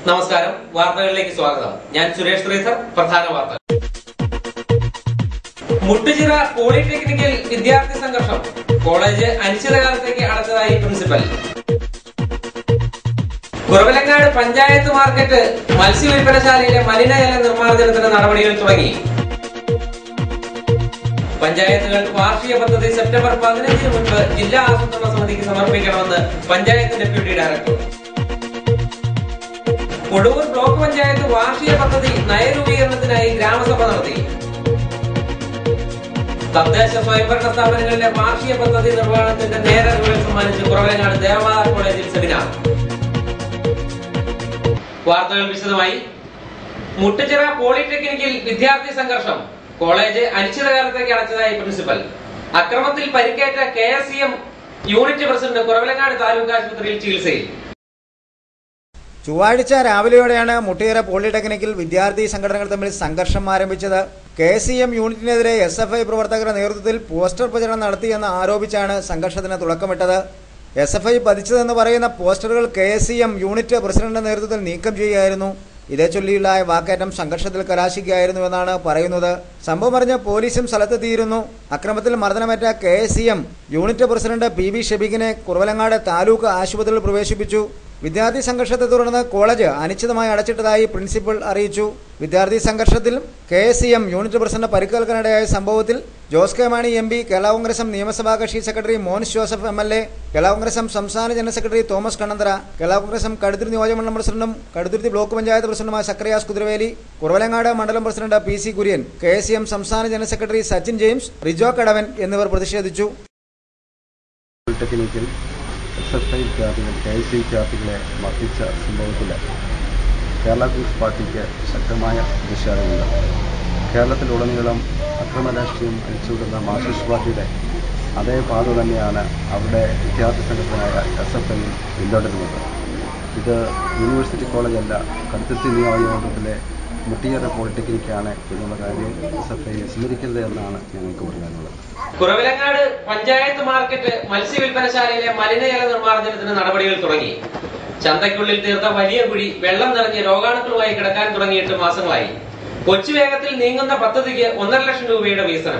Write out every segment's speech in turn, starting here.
നമസ്കാരം വാർത്തകളിലേക്ക് സ്വാഗതം ഞാൻ സുരേഷ് ശ്രീധർ പ്രധാന വാർത്തകൾ മുട്ടുചിറ പോളിടെക്നിക്കൽ വിദ്യാർത്ഥി സംഘർഷം കോളേജ് അനിശ്ചിതകാലത്തേക്ക് അടച്ചതായി പ്രിൻസിപ്പൽ കുറവലങ്ങാട് പഞ്ചായത്ത് മാർക്കറ്റ് മത്സ്യവില്പനശാലയിലെ മലിനജല നിർമ്മാർജ്ജനത്തിന് നടപടികൾ തുടങ്ങി പഞ്ചായത്തുകൾ വാർഷിക പദ്ധതി സെപ്റ്റംബർ പതിനഞ്ചിന് മുൻപ് ജില്ലാ ആസൂത്രണ സമിതിക്ക് സമർപ്പിക്കണമെന്ന് panchayat deputy director Koduvoor block panchayat വാർഷിക പദ്ധതി നയരൂപീകരണത്തിനായി ഗ്രാമസഭ നടത്തി തദ്ദേശ സ്വയംഭരണ സ്ഥാപനങ്ങളിലെ വാർഷിക പദ്ധതി നിർവഹണത്തിന്റെ നേരറിവുകൾ സമ്മാനിച്ച് കുറവലങ്ങാട് ദേവമാതാ കോളേജിൽ സെമിനാർ വാർത്തകൾ വിശദമായി മുട്ടുചിറ പോളിടെക്നിക്കിൽ വിദ്യാർത്ഥി സംഘർഷം കോളേജ് അനിശ്ചിതകാലത്തേക്ക് അടച്ചതായി പ്രിൻസിപ്പൽ അക്രമത്തിൽ പരിക്കേറ്റ K S C M unit president Kuravilangad taluk ആശുപത്രിയിൽ ചികിത്സയിൽ ചൊവ്വാഴ്ച രാവിലെയോടെയാണ് മുട്ടിയറ പോളിടെക്നിക്കിൽ വിദ്യാർത്ഥി സംഘടനകൾ തമ്മിൽ സംഘർഷം ആരംഭിച്ചത് കെ സി എം യൂണിറ്റിനെതിരെ എസ് എഫ് ഐ പ്രവർത്തകരുടെ നേതൃത്വത്തിൽ പോസ്റ്റർ പ്രചരണം നടത്തിയെന്ന് ആരോപിച്ചാണ് സംഘർഷത്തിന് തുടക്കമിട്ടത് എസ് എഫ് ഐ പതിച്ചതെന്ന് പറയുന്ന പോസ്റ്ററുകൾ കെ സി എം യൂണിറ്റ് പ്രസിഡന്റിന്റെ നേതൃത്വത്തിൽ നീക്കം ചെയ്യുകയായിരുന്നു ഇതേ ചൊല്ലിയുള്ള വാക്കേറ്റം സംഘർഷത്തിൽ കലാശിക്കുകയായിരുന്നുവെന്നാണ് പറയുന്നത് സംഭവം അറിഞ്ഞ് പോലീസും സ്ഥലത്തെത്തിയിരുന്നു അക്രമത്തിൽ മർദ്ദനമേറ്റ K C M unit president P V ഷെബീഖിനെ കുറവലങ്ങാട് താലൂക്ക് ആശുപത്രിയിൽ പ്രവേശിപ്പിച്ചു വിദ്യാർത്ഥി സംഘർഷത്തെ തുടർന്ന് കോളേജ് അനിശ്ചിതമായി അടച്ചിട്ടതായി പ്രിൻസിപ്പൽ അറിയിച്ചു വിദ്യാർത്ഥി സംഘർഷത്തിൽ K S C M unit president പരിക്കേൽക്കാനിടയായ സംഭവത്തിൽ Jose K Mani M P Kerala Congress M നിയമസഭാ കക്ഷി secretary Mons Joseph M L A Kerala Congress M സംസ്ഥാന general secretary Thomas Kannanthara Kerala Congress M Kaduthuruthy നിയോജകമണ്ഡലം പ്രസിഡന്റും കടുത്തുരുത്തി ബ്ലോക്ക് പഞ്ചായത്ത് പ്രസിഡന്റുമായ സക്രിയാസ് കുതിരവേലി കുറവലങ്ങാട് മണ്ഡലം president P C Kurian K S C M സംസ്ഥാന ജനറൽ സെക്രട്ടറി സച്ചിൻ ജെയിംസ് റിജോ കടവൻ എന്നിവർ പ്രതിഷേധിച്ചു പോളിടെക്നിക്കിൽ എസ് എഫ് ഐ വിദ്യാർത്ഥികൾ കെ എസ് സി വിദ്യാർത്ഥികളെ മർദ്ദിച്ച സംഭവത്തിൽ കേരള കോൺഗ്രസ് പാർട്ടിക്ക് ശക്തമായ പ്രതിഷേധമുണ്ട് കേരളത്തിലുടനീളം അക്രമ രാഷ്ട്രീയം അഴിച്ചുവിടുന്ന മാർക്സിസ്റ്റ് പാർട്ടിയുടെ അതേ പാത തന്നെയാണ് അവിടെ വിദ്യാർത്ഥി സംഘടനയായ എസ് എഫ് ഐ പിന്തുടരുന്നത് ഇത് യൂണിവേഴ്സിറ്റി കോളേജല്ല കടുത്തുരുത്തി നിയോജകമണ്ഡലത്തിലെ മുട്ടിയറ പോളിടെക്നിക്കാണ് എന്നുള്ള കാര്യം എസ് എഫ് ഐ വിസ്മരിക്കരുത് എന്നാണ് ഞങ്ങൾക്ക് പറയാനുള്ളത് കുറവിലങ്ങാട് പഞ്ചായത്ത് മാർക്കറ്റ് മത്സ്യവില്പനശാലയിലെ മലിനജല നിർമ്മാർജ്ജനത്തിന് നടപടികൾ തുടങ്ങി ചന്തയ്ക്കുള്ളിൽ തീർത്ത വലിയ കുഴി വെള്ളം നിറഞ്ഞ് രോഗാണുക്കളുമായി കിടക്കാൻ തുടങ്ങിയിട്ട് മാസങ്ങളായി കൊച്ചു വേഗത്തിൽ നീങ്ങുന്ന പദ്ധതിക്ക് ഒന്നര ലക്ഷം രൂപയുടെ വികസനം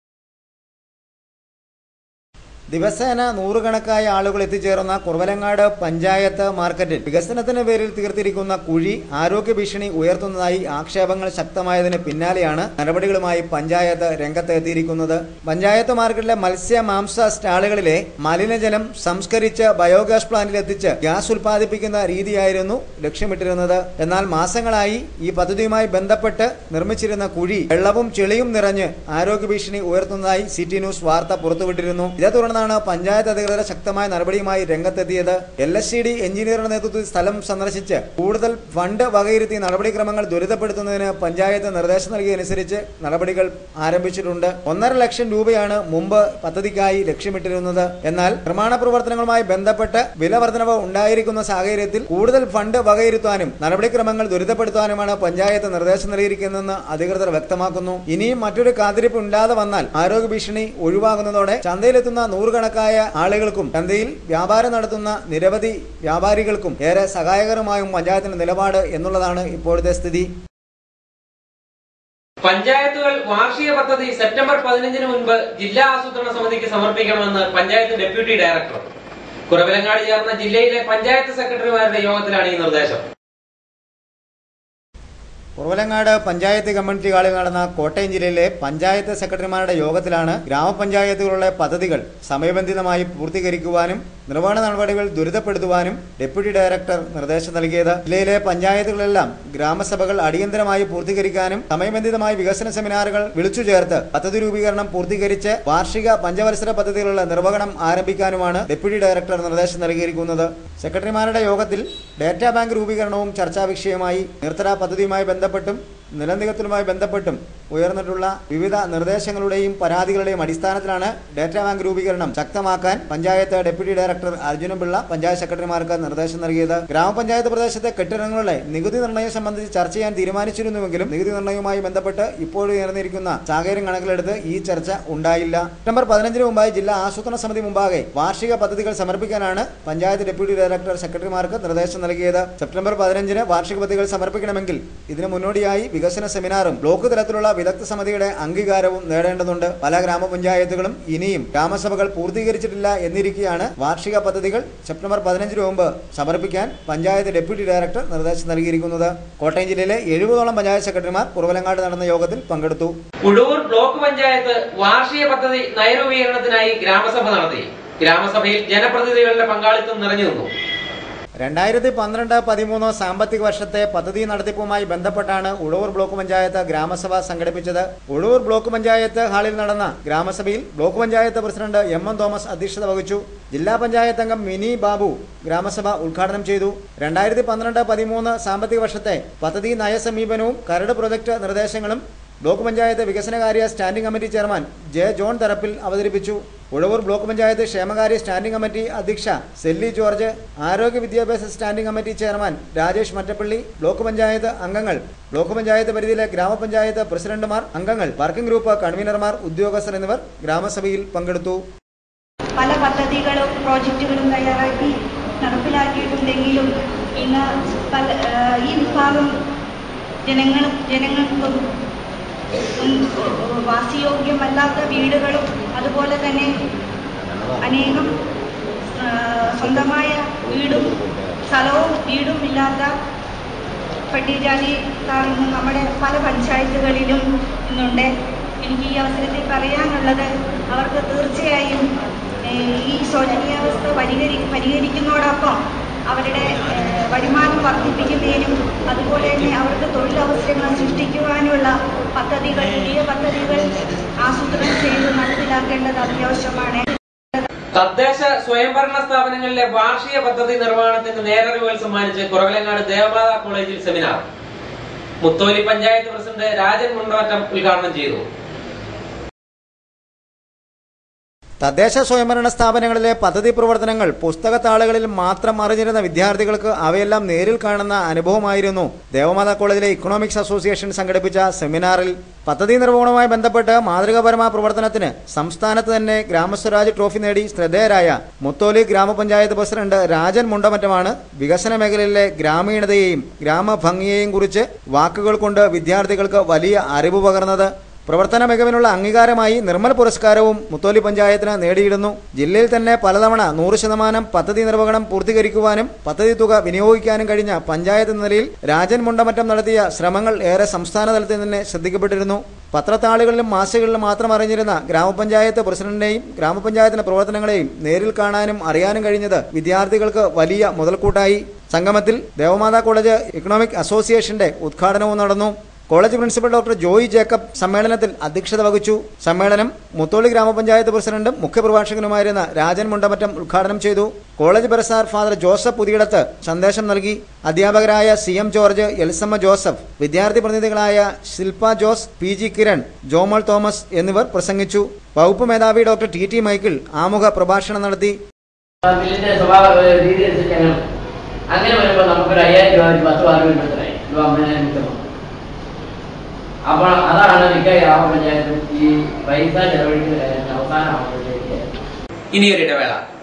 ദിവസേന നൂറുകണക്കായ ആളുകൾ എത്തിച്ചേർന്ന കുറവലങ്ങാട് പഞ്ചായത്ത് മാർക്കറ്റിൽ വികസനത്തിന് പേരിൽ തീർത്തിരിക്കുന്ന കുഴി ആരോഗ്യ ഭീഷണി ഉയർത്തുന്നതായി ആക്ഷേപങ്ങൾ ശക്തമായതിന് പിന്നാലെയാണ് നടപടികളുമായി പഞ്ചായത്ത് രംഗത്ത് എത്തിയിരിക്കുന്നത് പഞ്ചായത്ത് മാർക്കറ്റിലെ മത്സ്യ മാംസ സ്റ്റാളുകളിലെ മലിനജലം സംസ്കരിച്ച് ബയോഗ്യാസ് പ്ലാന്റിൽ എത്തിച്ച് ഗ്യാസ് ഉൽപ്പാദിപ്പിക്കുന്ന രീതിയായിരുന്നു ലക്ഷ്യമിട്ടിരുന്നത് എന്നാൽ മാസങ്ങളായി ഈ പദ്ധതിയുമായി ബന്ധപ്പെട്ട് നിർമ്മിച്ചിരുന്ന കുഴി വെള്ളവും ചെളിയും നിറഞ്ഞ് ആരോഗ്യ ഭീഷണി ഉയർത്തുന്നതായി സിറ്റി ന്യൂസ് വാർത്ത പുറത്തുവിട്ടിരുന്നു ഇതേ തുടർന്നാണ് പഞ്ചായത്ത് അധികൃതർ ശക്തമായ നടപടിയുമായി രംഗത്തെത്തിയത് എൽ എസ് സി ഡി എഞ്ചിനീയറുടെ നേതൃത്വത്തിൽ സ്ഥലം സന്ദർശിച്ച് കൂടുതൽ ഫണ്ട് വകയിരുത്തി നടപടിക്രമങ്ങൾ ത്വരിതപ്പെടുത്തുന്നതിന് പഞ്ചായത്ത് നിർദ്ദേശം നൽകിയതനുസരിച്ച് നടപടികൾ ആരംഭിച്ചിട്ടുണ്ട് ഒന്നര ലക്ഷം രൂപയാണ് മുമ്പ് പദ്ധതിക്കായി ലക്ഷ്യമിട്ടിരുന്നത് എന്നാൽ നിർമ്മാണ പ്രവർത്തനങ്ങളുമായി ബന്ധപ്പെട്ട് വില വർധനവ് ഉണ്ടായിരിക്കുന്ന സാഹചര്യത്തിൽ കൂടുതൽ ഫണ്ട് വകയിരുത്താനും നടപടിക്രമങ്ങൾ ത്വരിതപ്പെടുത്താനുമാണ് പഞ്ചായത്ത് നിർദ്ദേശം നൽകിയിരിക്കുന്നതെന്ന് അധികൃതർ വ്യക്തമാക്കുന്നു ഇനിയും മറ്റൊരു കാത്തിരിപ്പ് ഉണ്ടാതെ വന്നാൽ ആരോഗ്യ ഭീഷണി ഒഴിവാകുന്നതോടെ ചന്തയിലെത്തുന്ന നൂറുകണക്കായ ആളുകൾക്കും ചന്തയിൽ വ്യാപാരം നടത്തുന്ന നിരവധി വ്യാപാരികൾക്കും ഏറെ സഹായകരമായും പഞ്ചായത്തിന്റെ നിലപാട് എന്നുള്ളതാണ് ഇപ്പോഴത്തെ സ്ഥിതി പഞ്ചായത്തുകൾ വാർഷിക പദ്ധതി സെപ്റ്റംബർ പതിനഞ്ചിന് മുൻപ് ജില്ലാ ആസൂത്രണ സമിതിക്ക് സമർപ്പിക്കണമെന്ന് പഞ്ചായത്ത് ഡെപ്യൂട്ടി ഡയറക്ടർ കുറവിലങ്ങാട് ചേർന്ന ജില്ലയിലെ പഞ്ചായത്ത് സെക്രട്ടറിമാരുടെ യോഗത്തിലാണ് ഈ നിർദ്ദേശം കുറവലങ്ങാട് പഞ്ചായത്ത് കമ്മ്യൂണിറ്റി ഹാളിൽ നടന്ന കോട്ടയം ജില്ലയിലെ പഞ്ചായത്ത് സെക്രട്ടറിമാരുടെ യോഗത്തിലാണ് ഗ്രാമപഞ്ചായത്തുകളുടെ പദ്ധതികൾ സമയബന്ധിതമായി പൂർത്തീകരിക്കുവാനും നിർവഹണ നടപടികൾ ത്വരിതപ്പെടുത്തുവാനും ഡെപ്യൂട്ടി ഡയറക്ടർ നിർദ്ദേശം നൽകിയത് ജില്ലയിലെ പഞ്ചായത്തുകളെല്ലാം ഗ്രാമസഭകൾ അടിയന്തരമായി പൂർത്തീകരിക്കാനും സമയബന്ധിതമായി വികസന സെമിനാറുകൾ വിളിച്ചു ചേർത്ത് പദ്ധതി രൂപീകരണം പൂർത്തീകരിച്ച് വാർഷിക പഞ്ചവത്സര പദ്ധതികളുടെ നിർവഹണം ആരംഭിക്കാനുമാണ് ഡെപ്യൂട്ടി ഡയറക്ടർ നിർദ്ദേശം നൽകിയിരിക്കുന്നത് സെക്രട്ടറിമാരുടെ യോഗത്തിൽ ഡാറ്റാ ബാങ്ക് രൂപീകരണവും ചർച്ചാ വിഷയമായി നിർത്തല പദ്ധതിയുമായി ബന്ധപ്പെട്ടും നിലനികത്തലുമായി ബന്ധപ്പെട്ടും ഉയർന്നിട്ടുള്ള വിവിധ നിർദ്ദേശങ്ങളുടെയും പരാതികളുടെയും അടിസ്ഥാനത്തിലാണ് ഡാറ്റാ ബാങ്ക് രൂപീകരണം ശക്തമാക്കാൻ പഞ്ചായത്ത് ഡെപ്യൂട്ടി ഡയറക്ടർ അർജുനപിള്ള പഞ്ചായത്ത് സെക്രട്ടറിമാർക്ക് നിർദ്ദേശം നൽകിയത് ഗ്രാമപഞ്ചായത്ത് പ്രദേശത്തെ കെട്ടിടങ്ങളുടെ നികുതി നിർണ്ണയം സംബന്ധിച്ച് ചർച്ച ചെയ്യാൻ തീരുമാനിച്ചിരുന്നുവെങ്കിലും നികുതി നിർണ്ണയവുമായി ബന്ധപ്പെട്ട് ഇപ്പോഴും ഉയർന്നിരിക്കുന്ന സാഹചര്യം കണക്കിലെടുത്ത് ഈ ചർച്ച ഉണ്ടായില്ല സെപ്റ്റംബർ പതിനഞ്ചിന് മുമ്പായി ജില്ലാ ആസൂത്രണ സമിതി മുമ്പാകെ വാർഷിക പദ്ധതികൾ സമർപ്പിക്കാനാണ് പഞ്ചായത്ത് ഡെപ്യൂട്ടി ഡയറക്ടർ സെക്രട്ടറിമാർക്ക് നിർദ്ദേശം നൽകിയത് സെപ്റ്റംബർ പതിനഞ്ചിന് വാർഷിക പദ്ധതികൾ സമർപ്പിക്കണമെങ്കിൽ ഇതിനു മുന്നോടിയായി വികസന സെമിനാറും ബ്ലോക്ക് തലത്തിലുള്ള വിദഗ്ധ സമിതിയുടെ അംഗീകാരവും നേടേണ്ടതുണ്ട് പല ഗ്രാമപഞ്ചായത്തുകളും ഇനിയും ഗ്രാമസഭകൾ പൂർത്തീകരിച്ചിട്ടില്ല എന്നിരിക്കെയാണ് വാർഷിക പദ്ധതികൾ സെപ്റ്റംബർ പതിനഞ്ചിന് മുമ്പ് സമർപ്പിക്കാൻ പഞ്ചായത്ത് ഡെപ്യൂട്ടി ഡയറക്ടർ നിർദ്ദേശം നൽകിയിരിക്കുന്നത് കോട്ടയം ജില്ലയിലെ എഴുപതോളം പഞ്ചായത്ത് സെക്രട്ടറിമാർ കുറവലങ്ങാട് നടന്ന യോഗത്തിൽ പങ്കെടുത്തു ഉഴൂർ ബ്ലോക്ക് പഞ്ചായത്ത് വാർഷിക പദ്ധതി നയരൂപീകരണത്തിനായി ഗ്രാമസഭ നടത്തി ഗ്രാമസഭയിൽ ജനപ്രതിനിധികളുടെ പങ്കാളിത്തം നിറഞ്ഞു നിന്നു രണ്ടായിരത്തി പന്ത്രണ്ട് പതിമൂന്ന് സാമ്പത്തിക വർഷത്തെ പദ്ധതി നടത്തിപ്പുമായി ബന്ധപ്പെട്ടാണ് ഉഴവൂർ ബ്ലോക്ക് പഞ്ചായത്ത് ഗ്രാമസഭ സംഘടിപ്പിച്ചത് ഉഴവൂർ ബ്ലോക്ക് പഞ്ചായത്ത് ഹാളിൽ നടന്ന ഗ്രാമസഭയിൽ block panchayat president M N Thomas അധ്യക്ഷത വഹിച്ചു ജില്ലാ പഞ്ചായത്ത് അംഗം മിനി ബാബു ഗ്രാമസഭ ഉദ്ഘാടനം ചെയ്തു രണ്ടായിരത്തി പന്ത്രണ്ട് പതിമൂന്ന് സാമ്പത്തിക വർഷത്തെ പദ്ധതി നയസമീപനവും കരട് പ്രൊജക്ട് നിർദ്ദേശങ്ങളും ബ്ലോക്ക് പഞ്ചായത്ത് വികസനകാര്യ standing committee chairman J John Therappil അവതരിപ്പിച്ചു ഉഴവൂർ ബ്ലോക്ക് പഞ്ചായത്ത് ക്ഷേമകാര്യ സ്റ്റാൻഡിംഗ് കമ്മിറ്റി അധ്യക്ഷ സെല്ലി ജോർജ് ആരോഗ്യ വിദ്യാഭ്യാസ standing committee chairman Rajesh Mattappally block panchayat അംഗങ്ങൾ ബ്ലോക്ക് പഞ്ചായത്ത് പരിധിയിലെ ഗ്രാമപഞ്ചായത്ത് പ്രസിഡന്റുമാർ അംഗങ്ങൾ വർക്കിംഗ് ഗ്രൂപ്പ് കൺവീനർമാർ ഉദ്യോഗസ്ഥർ എന്നിവർ ഗ്രാമസഭയിൽ പങ്കെടുത്തു പല പദ്ധതികളും പ്രോജക്റ്റുകളും തയ്യാറാക്കി നടപ്പിലാക്കിയിട്ടുണ്ടെങ്കിലും ഇന്ന് പല ഏഹ് ഈ വിഭാഗം ജനങ്ങൾ ജനങ്ങൾക്കും ഉം, വാസയോഗ്യമല്ലാത്ത വീടുകളും അതുപോലെ തന്നെ അനേകം ആ, സ്വന്തമായ വീടും സ്ഥലവും വീടും ഇല്ലാത്ത പട്ടികജാതിക്കാർ ഇന്ന് നമ്മുടെ പല പഞ്ചായത്തുകളിലും ഇന്നുണ്ട് എനിക്ക് ഈ അവസരത്തിൽ പറയാനുള്ളത് അവർക്ക് തീർച്ചയായും ഏഹ്, ഈ ശോചനീയാവസ്ഥ പരിഹരി പരിഹരിക്കുന്നതോടൊപ്പം അവരുടെ ഏഹ്, വരുമാനം വർദ്ധിപ്പിക്കുന്നതിനും അതുപോലെ തന്നെ അവർക്ക് തൊഴിലവസരങ്ങൾ സൃഷ്ടിക്കുവാനുള്ള പദ്ധതികൾ പുതിയ പദ്ധതികൾ ആസൂത്രണം ചെയ്ത് നടപ്പിലാക്കേണ്ടത് അത്യാവശ്യമാണ് തദ്ദേശ സ്വയംഭരണ സ്ഥാപനങ്ങളിലെ വാർഷിക പദ്ധതി നിർവഹണത്തിന് നേരറിവുകൾ സമ്മാനിച്ച് കുറവലങ്ങാട് ദേവമാതാ കോളേജിൽ സെമിനാർ മുത്തോലി പഞ്ചായത്ത് പ്രസിഡന്റ് രാജൻ മുണ്ടോറ്റം ഉദ്ഘാടനം ചെയ്തു തദ്ദേശ സ്വയംഭരണ സ്ഥാപനങ്ങളിലെ പദ്ധതി പ്രവർത്തനങ്ങൾ പുസ്തകത്താളുകളിൽ മാത്രം അറിഞ്ഞിരുന്ന വിദ്യാർത്ഥികൾക്ക് അവയെല്ലാം നേരിൽ കാണുന്ന അനുഭവമായിരുന്നു ദേവമാതാ കോളേജിലെ ഇക്കണോമിക്സ് അസോസിയേഷൻ സംഘടിപ്പിച്ച സെമിനാറിൽ പദ്ധതി നിർവഹണവുമായി ബന്ധപ്പെട്ട് മാതൃകാപരമായ പ്രവർത്തനത്തിന് സംസ്ഥാനത്ത് തന്നെ ഗ്രാമസ്വരാജ് ട്രോഫി നേടി ശ്രദ്ധേയരായ മുത്തോലി ഗ്രാമപഞ്ചായത്ത് പ്രസിഡന്റ് രാജൻ മുണ്ടമറ്റമാണ് വികസന മേഖലയിലെ ഗ്രാമീണതയെയും ഗ്രാമഭംഗിയെയും കുറിച്ച് വാക്കുകൾ കൊണ്ട് വിദ്യാർത്ഥികൾക്ക് വലിയ അറിവ് പകർന്നത് പ്രവർത്തന മികവിനുള്ള അംഗീകാരമായി നിർമ്മൽ പുരസ്കാരവും മുത്തോലി പഞ്ചായത്തിന് നേടിയിരുന്നു ജില്ലയിൽ തന്നെ പലതവണ നൂറ് ശതമാനം പദ്ധതി നിർവഹണം പൂർത്തീകരിക്കുവാനും പദ്ധതി തുക വിനിയോഗിക്കാനും കഴിഞ്ഞ പഞ്ചായത്ത് എന്ന നിലയിൽ രാജൻ മുണ്ടമറ്റം നടത്തിയ ശ്രമങ്ങൾ ഏറെ സംസ്ഥാന തലത്തിൽ തന്നെ ശ്രദ്ധിക്കപ്പെട്ടിരുന്നു പത്രത്താളുകളിലും മാസികകളിലും മാത്രം അറിഞ്ഞിരുന്ന ഗ്രാമപഞ്ചായത്ത് പ്രസിഡന്റിനെയും ഗ്രാമപഞ്ചായത്തിന്റെ പ്രവർത്തനങ്ങളെയും നേരിൽ കാണാനും അറിയാനും കഴിഞ്ഞത് വിദ്യാർത്ഥികൾക്ക് വലിയ മുതൽക്കൂട്ടായി സംഗമത്തിൽ ദേവമാതാ കോളേജ് ഇക്കണോമിക് അസോസിയേഷന്റെ ഉദ്ഘാടനവും നടന്നു college principal doctor Joy Jacob സമ്മേളനത്തിൽ അധ്യക്ഷത വഹിച്ചു സമ്മേളനം മുത്തോളി ഗ്രാമപഞ്ചായത്ത് പ്രസിഡന്റും മുഖ്യപ്രഭാഷകനുമായിരുന്ന രാജൻ മുണ്ടമറ്റം ഉദ്ഘാടനം ചെയ്തു college bursar father Joseph Puthiyidathu സന്ദേശം നൽകി അധ്യാപകരായ സി എം ജോർജ് എൽസമ്മ ജോസഫ് വിദ്യാർത്ഥി പ്രതിനിധികളായ ശില്പ ജോസ് പി ജി കിരൺ ജോമോൾ തോമസ് എന്നിവർ പ്രസംഗിച്ചു വകുപ്പ് മേധാവി ഡോക്ടർ ടി ടി മൈക്കിൾ ആമുഖ പ്രഭാഷണം നടത്തി ബില്ലിന്റെ സ്വഭാവ ഏഹ്, രീതി അനുസരിച്ച് അങ്ങനെ അങ്ങനെ വരുമ്പോൾ നമുക്കൊരു അയ്യായിരം രൂപ ഒരു പത്ത് പതിനഞ്ച് മിനിറ്റ് രൂപ അമ്പതിനായിരം മിനിറ്റ് അപ്പോൾ അതാണ് മിക്ക ഗ്രാമപഞ്ചായത്തും ഈ പൈസ ചെലവഴിക്കുന്ന കാര്യത്തിൽ അവസാനമാകുമ്പോഴത്തേക്ക് ഇനിയൊരു ഇടവേള